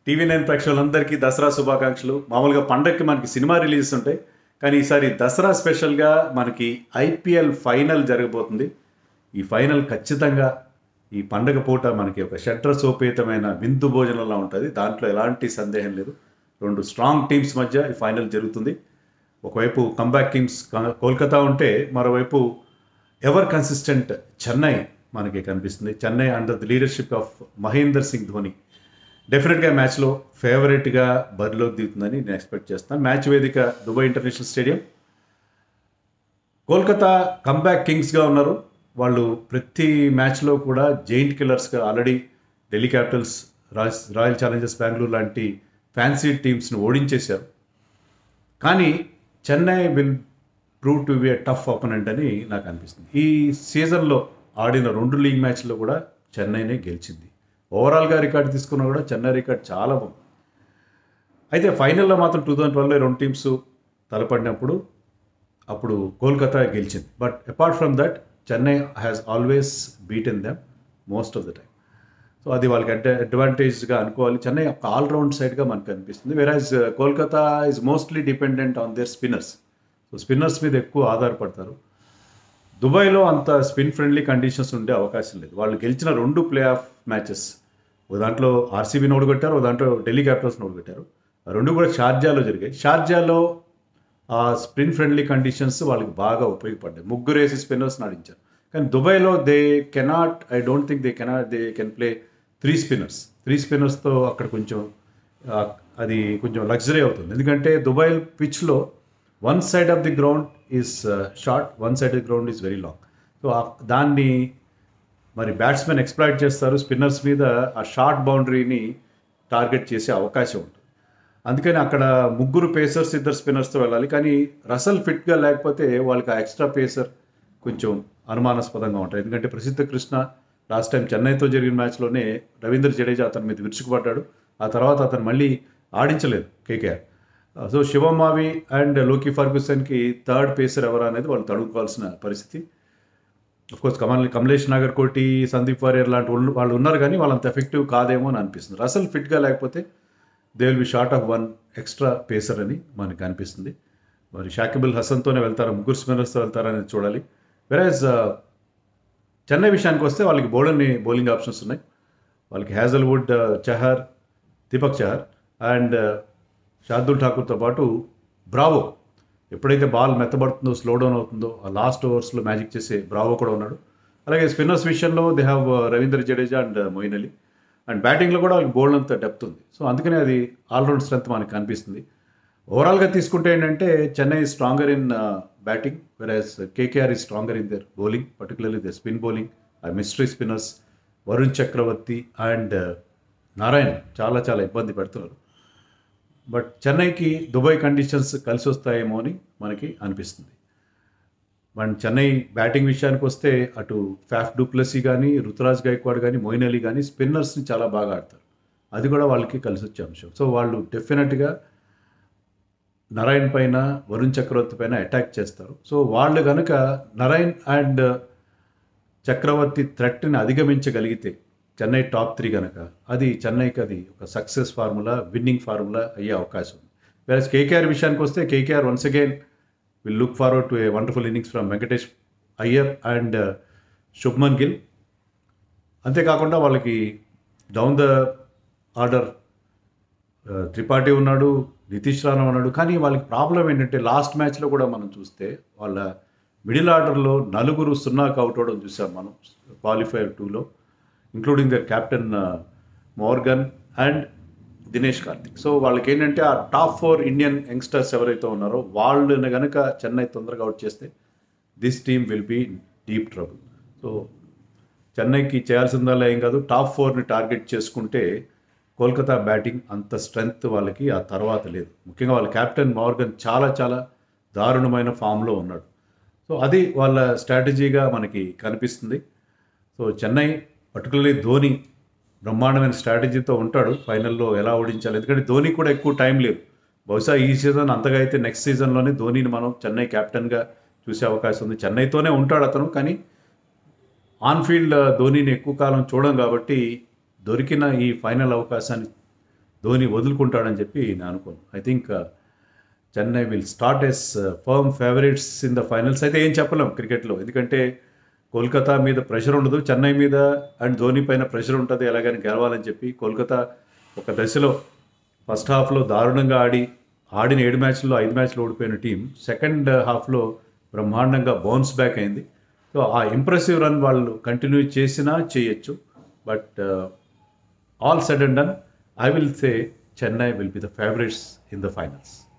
TV nine ప్రేక్షకులందరికీ దసరా శుభాకాంక్షలు మామూలుగా పండగకి మనకి సినిమా రిలీజెస్ ఉంటాయి కానీ ఈసారి దసరా స్పెషల్గా మనకి ఐపీఎల్ ఫైనల్ జరగబోతుంది ఈ ఫైనల్ ఖచ్చితంగా ఈ పండగ పూట మనకి ఒక షట్రసోపేతమైన విందు భోజనంలా ఉంటుంది దాంట్లో ఎలాంటి సందేహం లేదు రెండు స్ట్రాంగ్ టీమ్స్ మధ్య ఈ ఫైనల్ జరుగుతుంది ఒకవైపు కంబ్యాక్ టీమ్స్ కోల్కతా ఉంటే మరోవైపు ఎవర్ కన్సిస్టెంట్ చెన్నై మనకి కనిపిస్తుంది Chennai under the leadership of Mahender Singh Dhoni డెఫినెట్గా మ్యాచ్లో ఫేవరెట్గా బరిలోకి దిగుతుందని నేను ఎక్స్పెక్ట్ చేస్తాను మ్యాచ్ వేదిక Dubai international stadium Kolkata comeback కింగ్స్గా ఉన్నారు వాళ్ళు ప్రతి మ్యాచ్లో కూడా జైంట్ కిల్లర్స్గా already Delhi Capitals Royal Royal Challengers Bengaluru లాంటి ఫ్యాన్సీ టీమ్స్ని ఓడించేశారు కానీ Chennai will prove to be a tough opponent అని నాకు అనిపిస్తుంది ఈ సీజన్లో ఆడిన రెండు లీగ్ మ్యాచ్లో కూడా చెన్నైనే గెలిచింది ఓవరాల్గా రికార్డ్ తీసుకున్నా కూడా చెన్నై రికార్డ్ చాలా బాగుంది అయితే ఫైనల్లో మాత్రం టూ థౌజండ్ ట్వెల్వ్లో రెండు టీమ్స్ తలపడినప్పుడు అప్పుడు కోల్కతా గెలిచింది but apart from that Chennai has always beaten them most of the time so అది వాళ్ళకి అడ్వ అడ్వాంటేజ్గా అనుకోవాలి చెన్నై ఒక ఆల్రౌండ్ సైడ్గా మనకు అనిపిస్తుంది whereas Kolkata is mostly dependent on their spinners so spinners మీద ఎక్కువ ఆధారపడతారు దుబాయ్లో అంత స్పిన్ ఫ్రెండ్లీ కండిషన్స్ ఉండే అవకాశం లేదు వాళ్ళు గెలిచిన రెండు ప్లే ఆఫ్ మ్యాచెస్ ఒక దాంట్లో ఆర్సీబీని ఓడగొట్టారు ఒక దాంట్లో ఢిల్లీ క్యాపిటల్స్ని ఓడగొట్టారు ఆ రెండు కూడా షార్జాలో జరిగాయి షార్జాలో ఆ స్పిన్ ఫ్రెండ్లీ కండిషన్స్ వాళ్ళకి బాగా ఉపయోగపడ్డాయి ముగ్గురు వేసి స్పిన్నర్స్ ఆడించారు కానీ దుబాయ్లో they cannot I don't think they cannot they can play three spinners three స్పిన్నర్స్తో అక్కడ కొంచెం ఆ, అది కొంచెం లగ్జరీ అవుతుంది ఎందుకంటే దుబాయ్ పిచ్లో one side of the ground is short one side of the ground is very long so దాన్ని మరి బ్యాట్స్మెన్ ఎక్స్ప్లాయిట్ చేస్తారు స్పిన్నర్స్ మీద ఆ షార్ట్ బౌండరీని టార్గెట్ చేసే అవకాశం ఉంటుంది అందుకని అక్కడ ముగ్గురు పేసర్స్ ఇద్దరు స్పిన్నర్స్తో వెళ్ళాలి కానీ రసల్ ఫిట్గా లేకపోతే వాళ్ళకి ఆ ఎక్స్ట్రా పేసర్ కొంచెం అనుమానాస్పదంగా ఉంటాయి ఎందుకంటే ప్రసిద్ధ కృష్ణ లాస్ట్ టైం చెన్నైతో జరిగిన మ్యాచ్లోనే రవీంద్ర జడేజా అతని మీద విరుచుకుపడ్డాడు ఆ తర్వాత అతను మళ్ళీ ఆడించలేదు KKR so Shivam Mavi and Lockie ఫర్గ్యూసన్కి థర్డ్ పేసర్ ఎవరు అనేది వాళ్ళు తడుకోవాల్సిన పరిస్థితి కోర్స్ కమల్ కమలేష్ నాగర్ కోటి సందీప్ వారియర్ లాంటి వాళ్ళు వాళ్ళు ఉన్నారు కానీ వాళ్ళంత ఎఫెక్టివ్ కాదేమో అని అనిపిస్తుంది రసల్ ఫిట్గా లేకపోతే they will be short of one extra pacer అని మనకు అనిపిస్తుంది మరి షాకిబుల్ హసన్తోనే వెళ్తారా ముగ్గురు స్పిన్నర్స్తో వెళ్తారనేది చూడాలి వెరాజ్ చెన్నై విషయానికి వస్తే వాళ్ళకి బౌలర్ని బౌలింగ్ ఆప్షన్స్ ఉన్నాయి వాళ్ళకి హ్యాజల్వుడ్ చహర్ దీపక్ చహర్ అండ్ షార్దుల్ ఠాకూర్తో పాటు బ్రావో ఎప్పుడైతే బాల్ మెత్తబడుతుందో స్లో డౌన్ అవుతుందో ఆ లాస్ట్ ఓవర్స్లో మ్యాజిక్ చేసే బ్రావో కూడా ఉన్నాడు అలాగే స్పిన్నర్స్ విషయంలో they have Ravindra Jadeja and Moeen Ali and బ్యాటింగ్లో కూడా వాళ్ళకి బోల్డ్ అంత డెప్త్ ఉంది సో అందుకనే అది ఆల్రౌండ్ స్ట్రెంత్ మనకి కనిపిస్తుంది ఓవరాల్గా తీసుకుంటే ఏంటంటే Chennai stronger in batting whereas KKR is stronger in their bowling particularly the spin bowling uh mystery spinners Varun Chakravarthy and Narayan చాలా చాలా ఇబ్బంది పెడుతున్నారు బట్ చెన్నైకి దుబాయ్ కండిషన్స్ కలిసి వస్తాయేమో అని మనకి అనిపిస్తుంది మన చెన్నై బ్యాటింగ్ విషయానికి వస్తే అటు ఫ్యాఫ్ డూప్లసీ కానీ రుతురాజ్ గైక్వాడ్ కానీ మొయిన్ అలీ కానీ స్పిన్నర్స్ని చాలా బాగా ఆడతారు అది కూడా వాళ్ళకి కలిసి వచ్చే అంశం సో వాళ్ళు డెఫినెట్గా నరాయణ్ పైన వరుణ్ చక్రవర్తి పైన అటాక్ చేస్తారు సో వాళ్ళు కనుక నరాయణ్ అండ్ చక్రవర్తి థ్రెట్ని అధిగమించగలిగితే చెన్నై టాప్ త్రీ కనుక అది చెన్నైకి అది ఒక సక్సెస్ ఫార్ములా విన్నింగ్ ఫార్ములా అయ్యే అవకాశం ఉంది వేరే కేకేఆర్ విషయానికి వస్తే KKR once again will look forward to a wonderful innings from Venkatesh Iyer and Shubman Gill అంతేకాకుండా వాళ్ళకి డౌన్ ద ఆర్డర్ త్రిపాఠి ఉన్నాడు నితీష్ రాణా ఉన్నాడు కానీ వాళ్ళకి ప్రాబ్లం ఏంటంటే లాస్ట్ మ్యాచ్లో కూడా మనం చూస్తే వాళ్ళ మిడిల్ ఆర్డర్లో నలుగురు సున్నాకు అవుట్ అవడం చూసాం మనం క్వాలిఫైర్ టూలో including their captain Morgan and Dinesh Karthik so వాళ్ళకి ఏంటంటే ఆ టాప్ ఫోర్ ఇండియన్ యంగ్స్టర్స్ ఎవరైతే ఉన్నారో వాళ్ళని కనుక చెన్నై తొందరగా అవుట్ చేస్తే this team will be deep trouble so చెన్నైకి చేయాల్సిందల్లా ఏం కాదు టాప్ ఫోర్ని టార్గెట్ చేసుకుంటే కోల్కతా బ్యాటింగ్ అంత స్ట్రెంగ్త్ వాళ్ళకి ఆ తర్వాత లేదు ముఖ్యంగా వాళ్ళ కెప్టెన్ మార్గన్ చాలా చాలా దారుణమైన ఫామ్లో ఉన్నాడు సో అది వాళ్ళ స్ట్రాటజీగా మనకి కనిపిస్తుంది సో చెన్నై పర్టికులర్లీ ధోని బ్రహ్మాండమైన స్ట్రాటజీతో ఉంటాడు ఫైనల్లో ఎలా ఓడించాలి ఎందుకంటే ధోని కూడా ఎక్కువ టైం లేదు బహుశా ఈ సీజన్ అంతగా అయితే నెక్స్ట్ సీజన్లోనే ధోనిని మనం చెన్నై కెప్టెన్గా చూసే అవకాశం ఉంది చెన్నైతోనే ఉంటాడు అతను కానీ ఆన్ ఫీల్డ్ ధోనిని ఎక్కువ కాలం చూడం కాబట్టి దొరికిన ఈ ఫైనల్ అవకాశాన్ని ధోని వదులుకుంటాడని చెప్పి నేను అనుకోను I think Chennai will start as firm favourites in the finals అయితే ఏం చెప్పలేం క్రికెట్లో ఎందుకంటే కోల్కతా మీద ప్రెషర్ ఉండదు చెన్నై మీద అండ్ ధోని పైన ప్రెషర్ ఉంటుంది ఎలాగని గెలవాలని చెప్పి కోల్కతా ఒక దశలో ఫస్ట్ హాఫ్లో దారుణంగా ఆడి ఆడిన ఏడు మ్యాచ్ల్లో ఐదు మ్యాచ్లు ఓడిపోయిన టీం సెకండ్ హాఫ్లో బ్రహ్మాండంగా బౌన్స్ బ్యాక్ అయింది సో ఆ ఇంప్రెసివ్ రన్ వాళ్ళు కంటిన్యూ చేసినా చేయొచ్చు but all said and done I will say Chennai will be the favourites in the finals